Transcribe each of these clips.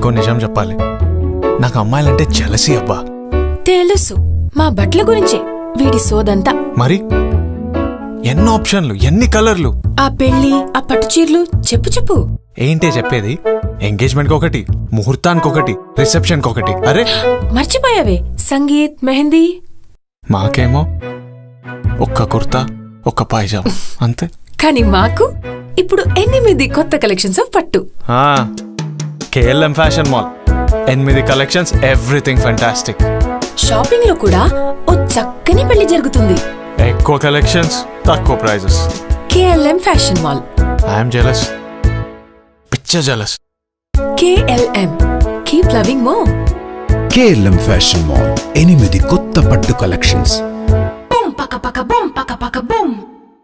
నీకో నిజం చెప్పాలి నాకు అమ్మాయిలంటే జలసి అబ్బా తెలుసు మా బట్టల గురించే వీడి సోదంతా మరి ఎన్ని ఆప్షన్లు ఎన్ని కలర్లు ఆ పెళ్లి ఆ పట్టు చీరలు చెప్పు చెప్పు ఏంటే చెప్పేది ఎంగేజ్మెంట్ ఒకటి ముహూర్తానికి ఒకటి రిసెప్షన్ ఒకటి అరే మర్చిపోయావే సంగీత్ మెహందీ మాకేమో ఒక్క కుర్తా ఒక్క పాయిజామా అంతే కానీ మాకు ఇప్పుడు ఎనిమిది కొత్త కలెక్షన్స్ ఆఫ్ పట్టు కేఎల్ఎం ఫ్యాషన్ మాల్ ఎనిమిది కలెక్షన్స్ ఎవ్రీథింగ్ ఫెంటాస్టిక్ షాపింగ్ లో కూడా ఓ చక్కని పెళ్లి జరుగుతుంది ఎక్కువ కలెక్షన్స్ తక్కువ prices KLM fashion mall I'm jealous పిచ్చ jealous KLM keep loving more KLM fashion mall ఎనిమిది కొత్త పట్టు కలెక్షన్స్ బుమ్ పక పక బుమ్ పక పక బుమ్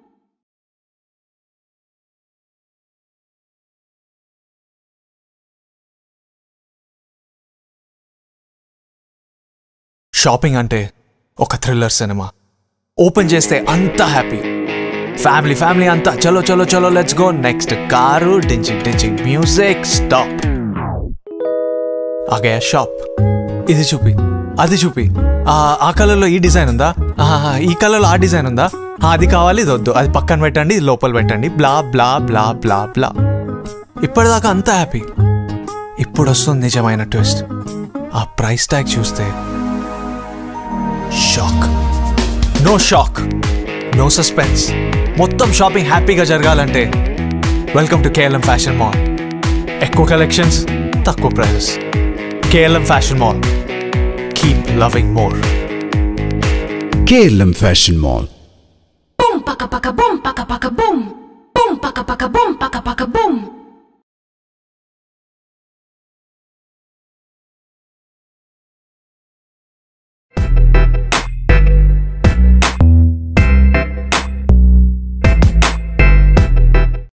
షాపింగ్ అంటే ఒక థ్రిల్లర్ సినిమా ఓపెన్ చేస్తే అంతా హ్యాపీ ఫ్యామిలీ ఫ్యామిలీ అంతా చలో చలో చలో లెట్స్ గో నెక్స్ట్ కారు డించింగ్ డించింగ్ మ్యూజిక్ స్టాప్ ఆగే షాప్ ఇది చూపి అది చూపి ఆ, ఆ కలర్లో ఈ డిజైన్ ఉందా ఆ, ఈ కలర్లో ఆ డిజైన్ ఉందా ఆ, అది కావాలి ఇది వద్దు అది పక్కన పెట్టండి ఇది లోపల పెట్టండి బ్లా బ్లా బ్లా బ్లా బ్లా ఇప్పటిదాకా అంతా హ్యాపీ ఇప్పుడు వస్తుంది నిజమైన ట్విస్ట్ ఆ ప్రైస్ ట్యాగ్ చూస్తే shock no shock no suspense మొత్తం షాపింగ్ హ్యాపీగా జరగాలంటే welcome to KLM fashion mall ఎక్కువ కలెక్షన్స్ తక్కువ prices KLM fashion mall keep loving more KLM fashion mall బుమ్ పక పక బుమ్